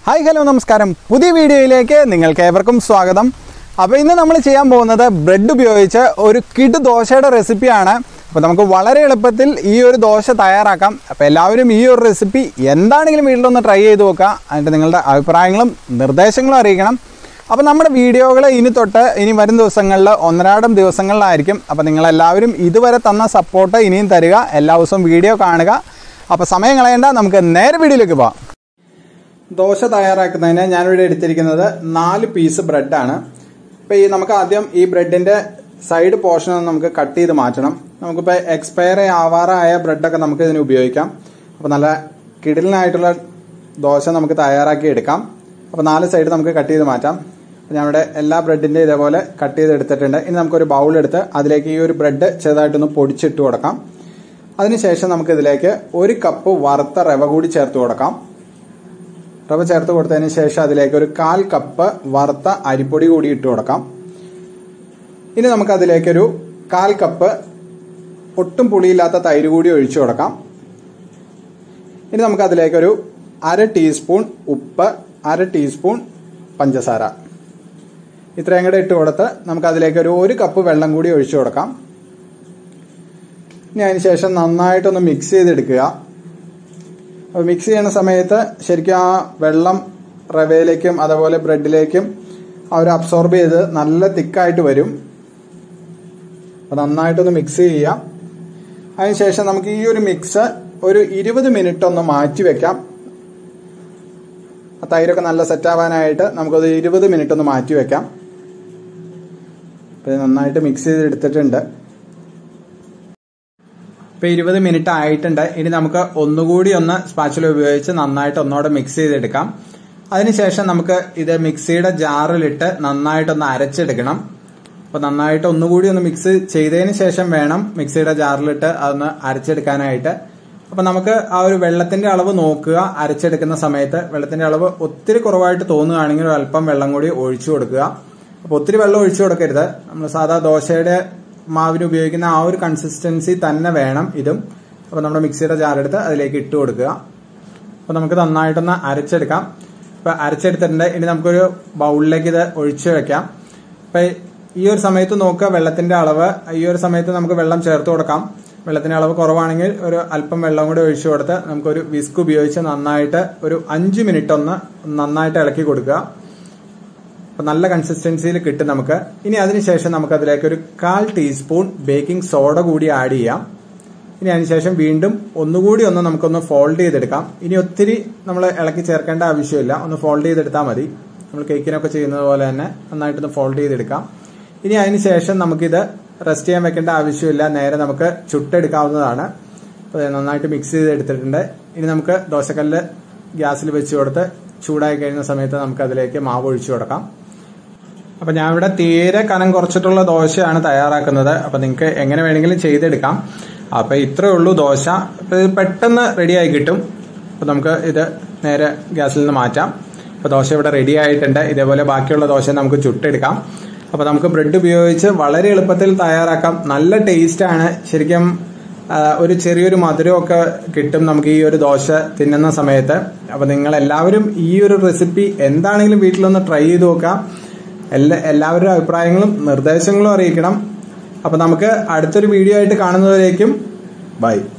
hi hello നമസ്കാരം പുതിയ വീഡിയോയിലേക്ക് നിങ്ങൾക്ക് ഏവർക്കും സ്വാഗതം അപ്പോൾ ഇന്ന് നമ്മൾ ചെയ്യാൻ പോകുന്നത് ബ്രെഡ് ഉപയോഗിച്ച് ഒരു കിഡ് ദോശയുടെ റെസിപ്പിയാണ് അപ്പോൾ നമുക്ക് വളരെ എളുപ്പത്തിൽ ഈ ഒരു ദോശ തയ്യാറാക്കാം അപ്പോൾ എല്ലാവരും ഈ ഒരു റെസിപ്പി എന്താണെങ്കിലും വീട്ടിലൊന്ന് ട്രൈ ചെയ്ത് നോക്കുക എന്നിട്ട് നിങ്ങളുടെ അഭിപ്രായങ്ങളും നിർദ്ദേശങ്ങളും അറിയിക്കണം അപ്പോൾ നമ്മുടെ വീഡിയോകൾ ഇനി തൊട്ട് ഇനി വരും ദിവസങ്ങളിൽ ഒന്നരാടം ദിവസങ്ങളിലായിരിക്കും അപ്പോൾ നിങ്ങളെല്ലാവരും ഇതുവരെ തന്ന സപ്പോർട്ട് ഇനിയും തരിക എല്ലാ ദിവസവും വീഡിയോ കാണുക അപ്പോൾ സമയം കളയേണ്ട നമുക്ക് നേരെ വീഡിയോയിലേക്ക് പോകാം ദോശ തയ്യാറാക്കുന്നതിന് ഞാനിവിടെ എടുത്തിരിക്കുന്നത് നാല് പീസ് ബ്രെഡാണ് അപ്പോൾ ഈ നമുക്ക് ആദ്യം ഈ ബ്രെഡിന്റെ സൈഡ് പോർഷൻ ഒന്ന് നമുക്ക് കട്ട് ചെയ്ത് മാറ്റണം നമുക്കിപ്പോൾ എക്സ്പയർ ആവാറായ ബ്രെഡൊക്കെ നമുക്ക് ഇതിന് ഉപയോഗിക്കാം അപ്പോൾ നല്ല കിടിലിനായിട്ടുള്ള ദോശ നമുക്ക് തയ്യാറാക്കി എടുക്കാം അപ്പോൾ നാല് സൈഡ് നമുക്ക് കട്ട് ചെയ്ത് മാറ്റാം അപ്പോൾ ഞാനിവിടെ എല്ലാ ബ്രെഡിന്റെ ഇതേപോലെ കട്ട് ചെയ്ത് എടുത്തിട്ടുണ്ട് ഇനി നമുക്കൊരു ബൗൾ എടുത്ത് അതിലേക്ക് ഈ ഒരു ബ്രെഡ് ചെറുതായിട്ടൊന്ന് പൊടിച്ചിട്ട് കൊടുക്കാം അതിനുശേഷം നമുക്ക് ഇതിലേക്ക് ഒരു കപ്പ് വറുത്ത റവ കൂടി ചേർത്ത് കൊടുക്കാം റവ ചേർത്ത് കൊടുത്തതിന് ശേഷം അതിലേക്ക് ഒരു കാൽ കപ്പ് വറുത്ത അരിപ്പൊടി കൂടി ഇട്ട് കൊടുക്കാം ഇനി നമുക്ക് അതിലേക്കൊരു കാൽ കപ്പ് ഒട്ടും പുളിയില്ലാത്ത തൈര് കൂടി ഒഴിച്ചു കൊടുക്കാം ഇനി നമുക്ക് അതിലേക്കൊരു അര ടീസ്പൂൺ ഉപ്പ് അര ടീസ്പൂൺ പഞ്ചസാര ഇത്രയും കൂടെ ഇട്ട് കൊടുത്ത് നമുക്ക് അതിലേക്ക് ഒരു ഒരു കപ്പ് വെള്ളം കൂടി ഒഴിച്ചു കൊടുക്കാം ഇനി അതിന് ശേഷം നന്നായിട്ടൊന്ന് മിക്സ് ചെയ്തെടുക്കുക അപ്പോൾ മിക്സ് ചെയ്യുന്ന സമയത്ത് ശരിക്കും ആ വെള്ളം റവയിലേക്കും അതുപോലെ ബ്രെഡിലേക്കും അവർ അബ്സോർബ് ചെയ്ത് നല്ല തിക്കായിട്ട് വരും അപ്പോൾ നന്നായിട്ടൊന്ന് മിക്സ് ചെയ്യാം അതിനുശേഷം നമുക്ക് ഈ ഒരു മിക്സ് ഒരു ഇരുപത് മിനിറ്റ് ഒന്ന് മാറ്റി വെക്കാം ആ തൈരൊക്കെ നല്ല സെറ്റ് ആവാനായിട്ട് നമുക്കത് ഇരുപത് മിനിറ്റ് ഒന്ന് മാറ്റി വെക്കാം അപ്പോൾ ഇത് നന്നായിട്ട് മിക്സ് ചെയ്ത് എടുത്തിട്ടുണ്ട് ഇപ്പൊ ഇരുപത് മിനിറ്റ് ആയിട്ടുണ്ട് ഇനി നമുക്ക് ഒന്നുകൂടി ഒന്ന് സ്പാച്ചുല ഉപയോഗിച്ച് നന്നായിട്ട് ഒന്നുകൂടെ മിക്സ് ചെയ്തെടുക്കാം അതിനുശേഷം നമുക്ക് ഇത് മിക്സിയുടെ ജാറിലിട്ട് നന്നായിട്ടൊന്ന് അരച്ചെടുക്കണം അപ്പൊ നന്നായിട്ട് ഒന്നുകൂടി ഒന്ന് മിക്സ് ചെയ്തതിന് ശേഷം വേണം മിക്സിയുടെ ജാറിലിട്ട് അതൊന്ന് അരച്ചെടുക്കാനായിട്ട് അപ്പൊ നമുക്ക് ആ ഒരു വെള്ളത്തിന്റെ അളവ് നോക്കുക അരച്ചെടുക്കുന്ന സമയത്ത് വെള്ളത്തിന്റെ അളവ് ഒത്തിരി കുറവായിട്ട് തോന്നുകയാണെങ്കിൽ ഒരു അല്പം വെള്ളം കൂടി ഒഴിച്ചു കൊടുക്കുക അപ്പൊ ഒത്തിരി വെള്ളം ഒഴിച്ചു കൊടുക്കരുത് നമ്മൾ സാധാ ദോശയുടെ മാവിന് ഉപയോഗിക്കുന്ന ആ ഒരു കൺസിസ്റ്റൻസി തന്നെ വേണം ഇതും അപ്പോൾ നമ്മുടെ മിക്സിയുടെ ജാറെടുത്ത് അതിലേക്ക് ഇട്ട് കൊടുക്കുക അപ്പോൾ നമുക്ക് നന്നായിട്ടൊന്ന് അരച്ചെടുക്കാം അപ്പോൾ അരച്ചെടുത്തിട്ടുണ്ട് ഇനി നമുക്കൊരു ബൗളിലേക്ക് ഇത് ഒഴിച്ചു വെക്കാം അപ്പോൾ ഈ ഒരു സമയത്ത് നോക്കുക വെള്ളത്തിന്റെ അളവ് ഈ ഒരു സമയത്ത് നമുക്ക് വെള്ളം ചേർത്ത് കൊടുക്കാം വെള്ളത്തിന്റെ അളവ് കുറവാണെങ്കിൽ ഒരു അല്പം വെള്ളം കൂടി ഒഴിച്ചു കൊടുത്ത് നമുക്കൊരു വിസ്ക് ഉപയോഗിച്ച് നന്നായിട്ട് ഒരു അഞ്ച് മിനിറ്റ് ഒന്ന് നന്നായിട്ട് ഇളക്കി കൊടുക്കുക അപ്പൊ നല്ല കൺസിസ്റ്റൻസിയിൽ കിട്ടും നമുക്ക് ഇനി അതിനുശേഷം നമുക്ക് അതിലേക്ക് ഒരു കാൽ ടീസ്പൂൺ ബേക്കിംഗ് സോഡ കൂടി ആഡ് ചെയ്യാം ഇനി അതിനുശേഷം വീണ്ടും ഒന്നുകൂടി ഒന്ന് നമുക്കൊന്ന് ഫോൾഡ് ചെയ്തെടുക്കാം ഇനി ഒത്തിരി നമ്മൾ ഇളക്കി ചേർക്കേണ്ട ആവശ്യമില്ല ഒന്ന് ഫോൾഡ് ചെയ്തെടുത്താൽ മതി നമ്മൾ കേക്കിനൊക്കെ ചെയ്യുന്നത് പോലെ തന്നെ നന്നായിട്ടൊന്ന് ഫോൾഡ് ചെയ്തെടുക്കാം ഇനി അതിനുശേഷം നമുക്കിത് റെസ്റ്റ് ചെയ്യാൻ വെക്കേണ്ട ആവശ്യമില്ല നേരെ നമുക്ക് ചുട്ടെടുക്കാവുന്നതാണ് അപ്പോൾ നന്നായിട്ട് മിക്സ് ചെയ്തെടുത്തിട്ടുണ്ട് ഇനി നമുക്ക് ദോശക്കല്ല് ഗ്യാസിൽ വെച്ച് കൊടുത്ത് ചൂടായി കഴിയുന്ന സമയത്ത് നമുക്ക് അതിലേക്ക് മാവ് ഒഴിച്ചു കൊടുക്കാം അപ്പൊ ഞാൻ ഇവിടെ തീരെ കനം കുറച്ചിട്ടുള്ള ദോശയാണ് തയ്യാറാക്കുന്നത് അപ്പൊ നിങ്ങൾക്ക് എങ്ങനെ വേണമെങ്കിലും ചെയ്തെടുക്കാം അപ്പൊ ഇത്രേ ഉള്ളൂ ദോശ അപ്പൊ ഇത് പെട്ടെന്ന് റെഡിയായി കിട്ടും അപ്പൊ നമുക്ക് ഇത് നേരെ ഗ്യാസിൽ നിന്ന് മാറ്റാം അപ്പൊ ദോശ ഇവിടെ റെഡി ആയിട്ടുണ്ട് ഇതേപോലെ ബാക്കിയുള്ള ദോശ നമുക്ക് ചുട്ടെടുക്കാം അപ്പൊ നമുക്ക് ബ്രെഡ് ഉപയോഗിച്ച് വളരെ എളുപ്പത്തിൽ തയ്യാറാക്കാം നല്ല ടേസ്റ്റ് ആണ് ശരിക്കും ഒരു ചെറിയൊരു മധുരമൊക്കെ കിട്ടും നമുക്ക് ഈ ഒരു ദോശ തിന്നുന്ന സമയത്ത് അപ്പൊ നിങ്ങൾ എല്ലാവരും ഈ ഒരു റെസിപ്പി എന്താണെങ്കിലും വീട്ടിലൊന്ന് ട്രൈ ചെയ്ത് നോക്കാം എല്ലാ എല്ലാവരുടെ അഭിപ്രായങ്ങളും നിർദ്ദേശങ്ങളും അറിയിക്കണം അപ്പൊ നമുക്ക് അടുത്തൊരു വീഡിയോ ആയിട്ട് കാണുന്നവരേക്കും ബൈ